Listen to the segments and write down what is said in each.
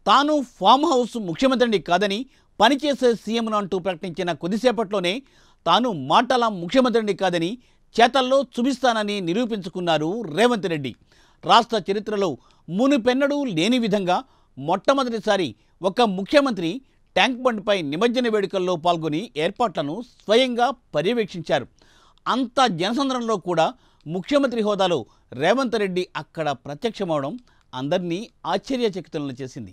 తాను farm house ముఖ్యమంత్రిని కాదని పనిచేసే సీఎంను అంటూ ప్రకటించిన కొద్దిసేపట్లోనే తాను మాటల ముఖ్యమంత్రిని కాదని చేతల్లో చూపిస్తానని నిరూపించుకున్నారు రేవంత్ రెడ్డి రాష్ట్ర చరిత్రలో మునుపెన్నడూ లేని విధంగా మొట్టమొదటిసారి ఒక ముఖ్యమంత్రి ట్యాంక్ బండ్పై నిమజ్జన వేడుకల్లో పాల్గొని ఏర్పాట్లను స్వయంగా పర్యవేక్షించారు అంత జనసంద్రంలో కూడా ముఖ్యమంత్రి హోదాలో రేవంత్ రెడ్డి అక్కడ ప్రత్యక్షమవడం అందరినీ ఆశ్చర్యచకితులను చేసింది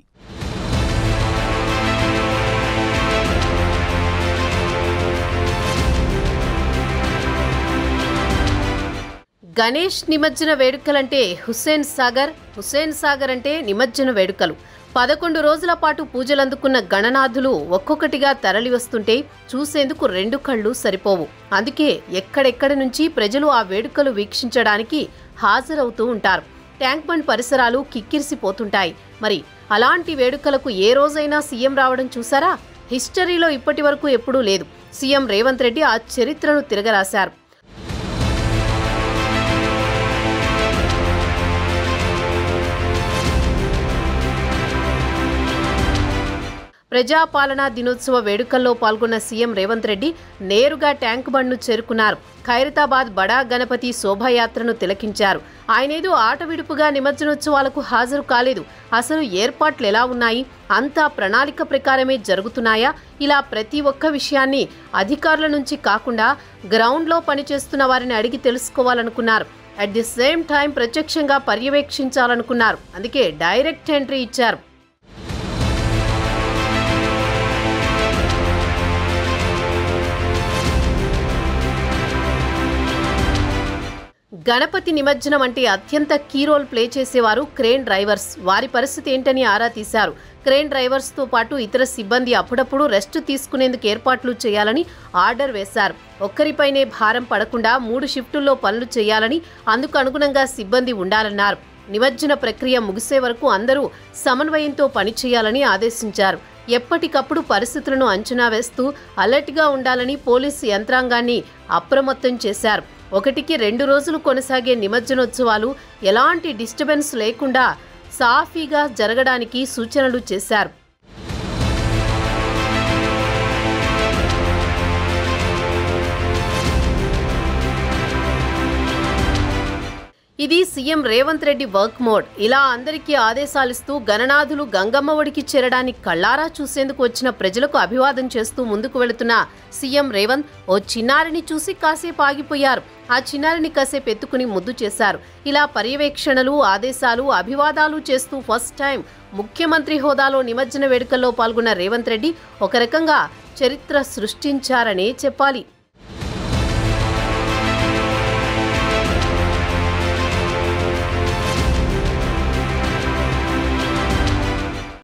గణేష్ నిమజ్జన వేడుకలంటే హుస్సేన్ సాగర్ హుస్సేన్ సాగర్ అంటే నిమజ్జన వేడుకలు పదకొండు రోజుల పాటు పూజలందుకున్న గణనాథులు ఒక్కొక్కటిగా తరలి వస్తుంటే చూసేందుకు రెండు కళ్ళు సరిపోవు అందుకే ఎక్కడెక్కడి నుంచి ప్రజలు ఆ వేడుకలు వీక్షించడానికి హాజరవుతూ ఉంటారు ట్యాంక్ బండ్ పరిసరాలు కిక్కిరిసిపోతుంటాయి మరి అలాంటి వేడుకలకు ఏ రోజైనా సీఎం రావడం చూసారా హిస్టరీలో ఇప్పటి వరకు ఎప్పుడూ లేదు సీఎం రేవంత్ రెడ్డి ఆ చరిత్రను తిరగరాశారు ప్రజాపాలనా దినోత్సవ వేడుకల్లో పాల్గొన్న సీఎం రేవంత్ రెడ్డి నేరుగా ట్యాంక్ బండ్ను చేరుకున్నారు ఖైరతాబాద్ బడా గణపతి శోభాయాత్రను తిలకించారు ఆయనేదో ఆట విడుపుగా నిమజ్జనోత్సవాలకు హాజరు కాలేదు అసలు ఏర్పాట్లు ఎలా ఉన్నాయి అంతా ప్రణాళిక ప్రకారమే జరుగుతున్నాయా ఇలా ప్రతి ఒక్క విషయాన్ని అధికారుల నుంచి కాకుండా గ్రౌండ్లో పనిచేస్తున్న వారిని అడిగి తెలుసుకోవాలనుకున్నారు అట్ ది సేమ్ టైం ప్రత్యక్షంగా పర్యవేక్షించాలనుకున్నారు అందుకే డైరెక్ట్ ఎంట్రీ ఇచ్చారు గణపతి నిమజ్జనం అంటే అత్యంత కీ రోల్ ప్లే చేసేవారు క్రేన్ డ్రైవర్స్ వారి పరిస్థితి ఏంటని ఆరా తీశారు క్రేన్ డ్రైవర్స్తో పాటు ఇతర సిబ్బంది అప్పుడప్పుడు రెస్ట్ తీసుకునేందుకు ఏర్పాట్లు చేయాలని ఆర్డర్ వేశారు ఒక్కరిపైనే భారం పడకుండా మూడు షిఫ్టుల్లో పనులు చేయాలని అందుకు అనుగుణంగా సిబ్బంది ఉండాలన్నారు నిమజ్జన ప్రక్రియ ముగిసే వరకు అందరూ సమన్వయంతో పనిచేయాలని ఆదేశించారు ఎప్పటికప్పుడు పరిస్థితులను అంచనా వేస్తూ అలర్ట్గా ఉండాలని పోలీసు యంత్రాంగాన్ని అప్రమత్తం చేశారు ఒకటికి రెండు రోజులు కొనసాగే నిమజ్జనోత్సవాలు ఎలాంటి డిస్టర్బెన్స్ లేకుండా సాఫీగా జరగడానికి సూచనలు చేశారు ఇది CM Revanth Reddy work mode ఇలా అందరికీ ఆదేశాలిస్తూ గణనాథులు గంగమ్మ ఒడికి చేరడాన్ని కళ్ళారా చూసేందుకు వచ్చిన ప్రజలకు అభివాదం చేస్తూ ముందుకు వెళుతున్న సీఎం రేవంత్ ఓ చిన్నారిని చూసి కాసేపు ఆగిపోయారు ఆ చిన్నారిని కాసేపు ఎత్తుకుని ముద్దు చేశారు ఇలా పర్యవేక్షణలు ఆదేశాలు అభివాదాలు చేస్తూ ఫస్ట్ టైం ముఖ్యమంత్రి హోదాలో నిమజ్జన వేడుకల్లో పాల్గొన్న రేవంత్ రెడ్డి ఒక రకంగా చరిత్ర సృష్టించారనే చెప్పాలి